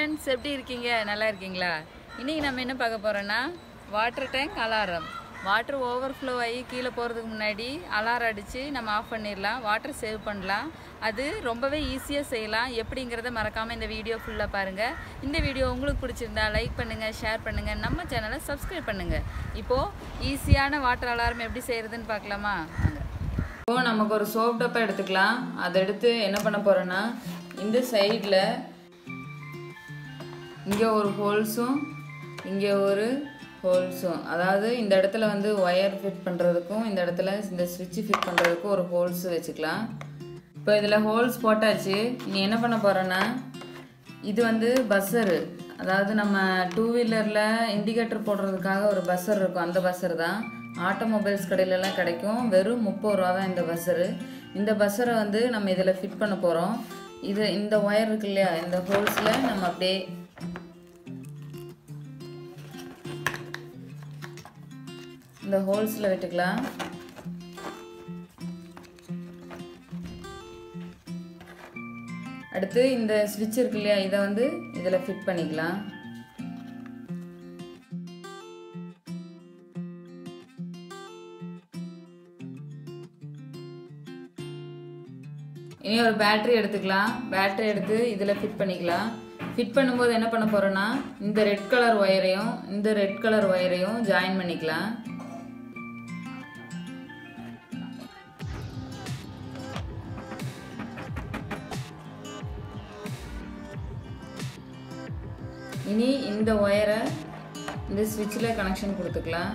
Friends எப்படி இருக்கீங்க நல்லா இருக்கீங்களா இன்றைக்கி நம்ம என்ன பார்க்க போகிறோன்னா water tank alarm water overflow ஆகி கீழே போகிறதுக்கு முன்னாடி அலாரம் அடித்து நம்ம ஆஃப் பண்ணிடலாம் வாட்டர் சேவ் பண்ணலாம் அது ரொம்பவே ஈஸியாக செய்யலாம் எப்படிங்கிறத மறக்காமல் இந்த வீடியோ ஃபுல்லாக பாருங்கள் இந்த வீடியோ உங்களுக்கு பிடிச்சிருந்தா லைக் பண்ணுங்கள் ஷேர் பண்ணுங்கள் நம்ம சேனலை சப்ஸ்கிரைப் பண்ணுங்கள் இப்போது ஈஸியான வாட்டர் அலாரம் எப்படி செய்கிறதுன்னு பார்க்கலாமா வாங்க. இப்போ நமக்கு ஒரு சோப் டப்பா எடுத்துக்கலாம் அதை எடுத்து என்ன பண்ண போகிறோன்னா இந்த சைடில் இங்கே ஒரு ஹோல்ஸும் இங்கே ஒரு ஹோல்ஸும் அதாவது இந்த இடத்துல வந்து ஒயர் ஃபிட் பண்ணுறதுக்கும் இந்த இடத்துல இந்த ஸ்விட்ச் ஃபிட் பண்ணுறதுக்கும் ஒரு ஹோல்ஸ் வச்சுக்கலாம் இப்போ இதில் ஹோல்ஸ் போட்டாச்சு நீ என்ன பண்ண போகிறேன்னா இது வந்து பஸ்ஸரு அதாவது நம்ம டூ வீலரில் இண்டிகேட்டர் போடுறதுக்காக ஒரு பஸ்ஸர் இருக்கும் அந்த பஸ்ஸர் தான் ஆட்டோமொபைல்ஸ் கடையிலலாம் கிடைக்கும் வெறும் முப்பது ரூபா தான் இந்த பஸ்ஸரு இந்த பஸ்ஸரை வந்து நம்ம இதில் ஃபிட் பண்ண போகிறோம் இது இந்த ஒயர் இருக்கு இல்லையா இந்த ஹோல்ஸில் நம்ம அப்படியே இந்த ஹோல்ஸில் விட்டுக்கலாம் அடுத்து இந்த ஸ்விட்ச் இருக்கு இல்லையா இதை வந்து இதில் ஃபிட் பண்ணிக்கலாம் இனி ஒரு பேட்டரி எடுத்துக்கலாம் பேட்டரி எடுத்து இதில் ஃபிட் பண்ணிக்கலாம் ஃபிட் பண்ணும்போது என்ன பண்ண போகிறோன்னா இந்த ரெட் கலர் ஒயரையும் இந்த ரெட் கலர் ஒயரையும் ஜாயின் பண்ணிக்கலாம் இனி இந்த ஒயரை இந்த ஸ்விட்சில் கனெக்ஷன் கொடுத்துக்கலாம்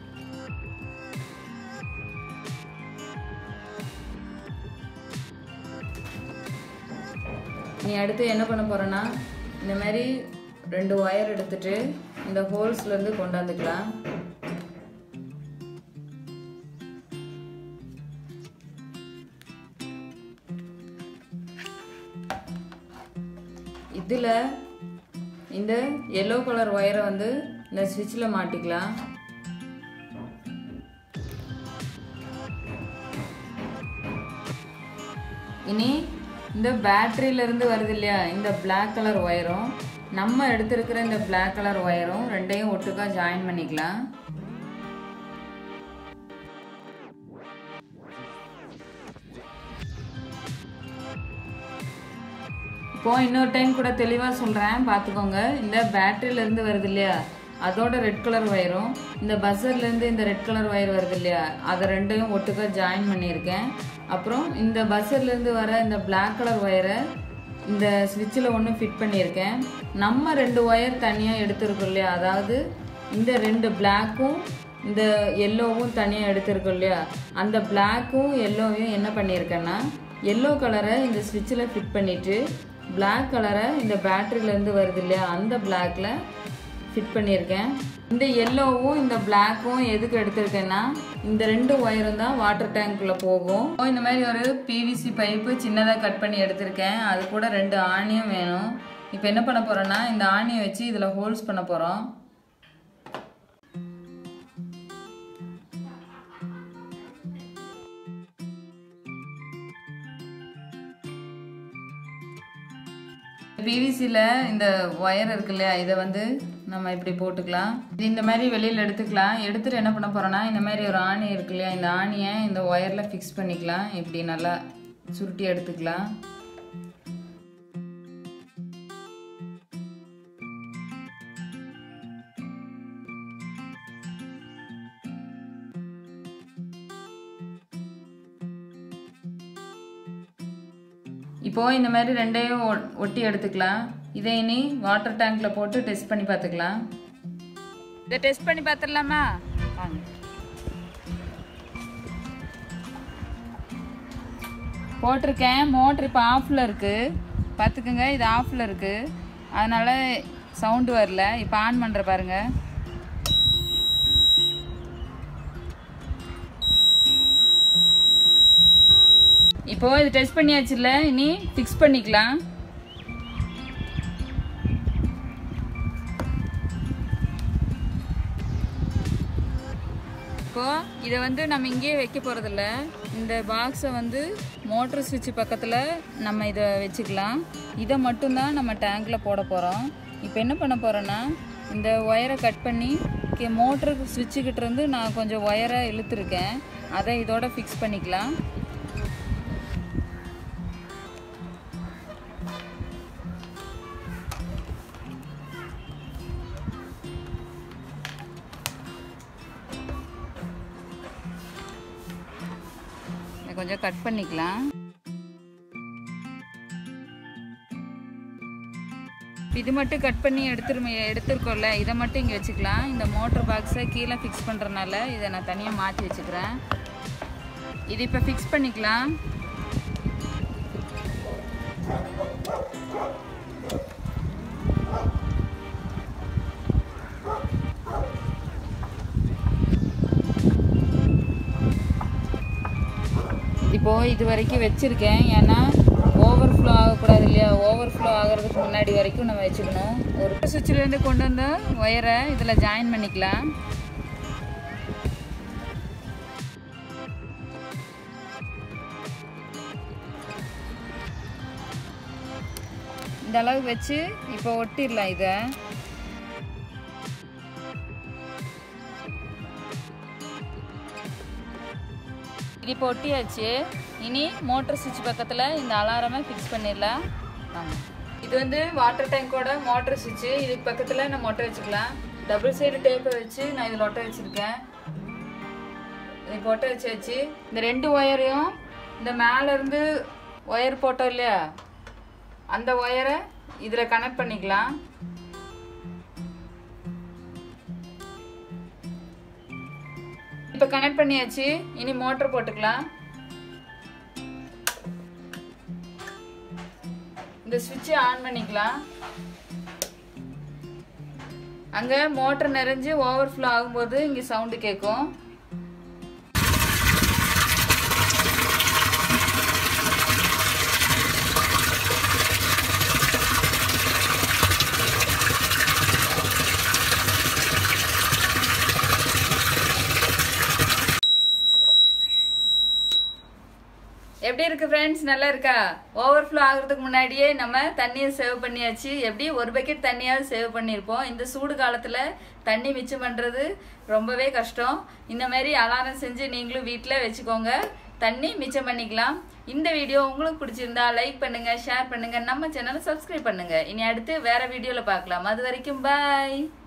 நீ அடுத்து என்ன பண்ண போகிறேன்னா இந்த மாதிரி ரெண்டு ஒயர் எடுத்துட்டு இந்த ஹோல்ஸ்லேருந்து கொண்டாந்துக்கலாம் இதில் இந்த எல்லோ கலர் ஒயரை வந்து இந்த ஸ்விட்சில் மாட்டிக்கலாம் இனி இந்த பேட்டரியிலேருந்து வருது இல்லையா இந்த Black கலர் ஒயரும் நம்ம எடுத்திருக்கிற இந்த Black கலர் ஒயரும் ரெண்டையும் ஒட்டுக்கா ஜாயின் பண்ணிக்கலாம் இப்போ இன்னொரு டைம் கூட தெளிவாக சொல்கிறேன் பார்த்துக்கோங்க இந்த பேட்டரியிலேருந்து வருது இல்லையா அதோட ரெட் கலர் ஒயரும் இந்த பஸ்ஸர்லேருந்து இந்த ரெட் கலர் ஒயர் வருது இல்லையா அதை ரெண்டையும் ஒட்டுக்கா ஜாயின் பண்ணியிருக்கேன் அப்புறம் இந்த பஸ்ஸர்லேருந்து வர இந்த Black கலர் ஒயரை இந்த ஸ்விட்சில் ஒன்று ஃபிட் பண்ணியிருக்கேன் நம்ம ரெண்டு ஒயர் தனியாக எடுத்திருக்கோம் இல்லையா அதாவது இந்த ரெண்டு பிளாக்கும் இந்த எல்லோவும் தனியாக எடுத்திருக்கோம் இல்லையா அந்த பிளாக்கும் எல்லோவையும் என்ன பண்ணியிருக்கேன்னா எல்லோ கலரை இந்த ஸ்விட்சில் ஃபிட் பண்ணிவிட்டு Black கலரை இந்த பேட்டரியிலேருந்து வருது இல்லையா அந்த பிளாக்ல ஃபிட் பண்ணியிருக்கேன் இந்த எல்லோவும் இந்த பிளாக்கும் எதுக்கு எடுத்திருக்கேன்னா இந்த ரெண்டு ஒயரும் தான் வாட்டர் டேங்க்குள்ளே போகும் இப்போ இந்த மாதிரி ஒரு பிவிசி பைப்பு சின்னதாக கட் பண்ணி எடுத்திருக்கேன் அது கூட ரெண்டு ஆணியும் வேணும் இப்போ என்ன பண்ண போகிறோன்னா இந்த ஆணியை வச்சு இதில் ஹோல்ஸ் பண்ண போகிறோம் பிவிசியில் இந்த ஒயர் இருக்கு இல்லையா இதை வந்து நம்ம இப்படி போட்டுக்கலாம் இது இந்த மாதிரி வெளியில் எடுத்துக்கலாம் எடுத்துட்டு என்ன பண்ண போகிறோன்னா இந்த மாதிரி ஒரு ஆணி இருக்கு இல்லையா இந்த ஆணியை இந்த ஒயரில் ஃபிக்ஸ் பண்ணிக்கலாம் இப்படி நல்லா சுருட்டி எடுத்துக்கலாம் இப்போ இந்த மாதிரி ரெண்டையும் ஒ- ஒட்டி எடுத்துக்கலாம் இதை இனி வாட்டர் டேங்க்ல போட்டு டெஸ்ட் பண்ணி பார்த்துக்கலாம் இதை டெஸ்ட் பண்ணி பார்த்துடலாமா வாங்க போட்டிருக்கேன் மோட்ரு இப்போ ஆஃபில் இருக்குது பார்த்துக்குங்க இது ஆஃபில் இருக்குது அதனால் சவுண்டு வரல இப்போ ஆன் பண்ணுற பாருங்க இப்போ இது டெஸ்ட் பண்ணியாச்சுல்ல இனி ஃபிக்ஸ் பண்ணிக்கலாம் இப்போ இதை வந்து நம்ம இங்கேயே வைக்க போகிறதில்ல இந்த பாக்ஸை வந்து மோட்டர் சுவிட்ச் பக்கத்தில் நம்ம இதை வச்சுக்கலாம் இதை மட்டும்தான் நம்ம டேங்க்கில் போட போகிறோம் இப்போ என்ன பண்ண போகிறேன்னா இந்த ஒயரை கட் பண்ணி மோட்டருக்கு சுவிட்சுக்கிட்ட இருந்து நான் கொஞ்சம் ஒயரை இழுத்துருக்கேன் அதை இதோட ஃபிக்ஸ் பண்ணிக்கலாம் இதை கொஞ்சம் கட் பண்ணிக்கலாம் இது மட்டும் கட் பண்ணி எடுத்துரு எடுத்துருக்கோம்ல இதை மட்டும் இங்கே வச்சுக்கலாம் இந்த மோட்டர் பாக்ஸை கீழே ஃபிக்ஸ் பண்ணுறனால இதை நான் தனியாக மாற்றி வச்சுக்கிறேன் இது இப்போ ஃபிக்ஸ் பண்ணிக்கலாம் இப்போ இது வரைக்கும் வச்சுருக்கேன் ஏன்னா ஓவர் ஃப்ளோ ஆகக்கூடாது இல்லையா ஓவர் ஃப்ளோ ஆகிறதுக்கு முன்னாடி வரைக்கும் நம்ம வச்சுக்கணும் ஒரு சுவிட்சிலேருந்து கொண்டு வந்த ஒயரை இதில் ஜாயின் பண்ணிக்கலாம் இந்த அளவு வச்சு இப்போ ஒட்டிடலாம் இதை இது இப்போ ஒட்டியாச்சு இனி மோட்டர் சுவிட்ச் பக்கத்தில் இந்த அலாரமை ஃபிக்ஸ் பண்ணிடலாம் வாங்க இது வந்து வாட்டர் டேங்கோட மோட்டர் சுவிட்சு இதுக்கு பக்கத்தில் நம்ம ஒட்ட வச்சுக்கலாம் டபுள் சைடு டேப்பை வச்சு நான் இதில் ஒட்ட வச்சுருக்கேன் இப்போ ஒட்ட வச்சாச்சு இந்த ரெண்டு ஒயரையும் இந்த மேலேருந்து ஒயர் போட்டோம் இல்லையா அந்த ஒயரை இதில் கனெக்ட் பண்ணிக்கலாம் இப்போ கனெக்ட் பண்ணியாச்சு இனி மோட்டர் போட்டுக்கலாம் இந்த சுவிட்சை ஆன் பண்ணிக்கலாம் அங்கே மோட்டர் நிறைஞ்சு ஓவர்ஃப்ளோ ஆகும்போது இங்கே சவுண்டு கேட்கும் எப்படி இருக்கு ஃப்ரெண்ட்ஸ் நல்லா இருக்கா ஓவர்ஃப்ளோ ஆகுறதுக்கு முன்னாடியே நம்ம தண்ணியை சேவ் பண்ணியாச்சு எப்படி ஒரு பக்கெட் தண்ணியாவது சேவ் பண்ணியிருப்போம் இந்த சூடு காலத்தில் தண்ணி மிச்சம் பண்ணுறது ரொம்பவே கஷ்டம் இந்த மாதிரி அலாரம் செஞ்சு நீங்களும் வீட்டில் வச்சுக்கோங்க தண்ணி மிச்சம் பண்ணிக்கலாம் இந்த வீடியோ உங்களுக்கு பிடிச்சிருந்தா லைக் பண்ணுங்க ஷேர் பண்ணுங்க நம்ம சேனலை சப்ஸ்கிரைப் பண்ணுங்க இனி அடுத்து வேற வீடியோவில் பார்க்கலாம் அது வரைக்கும் பாய்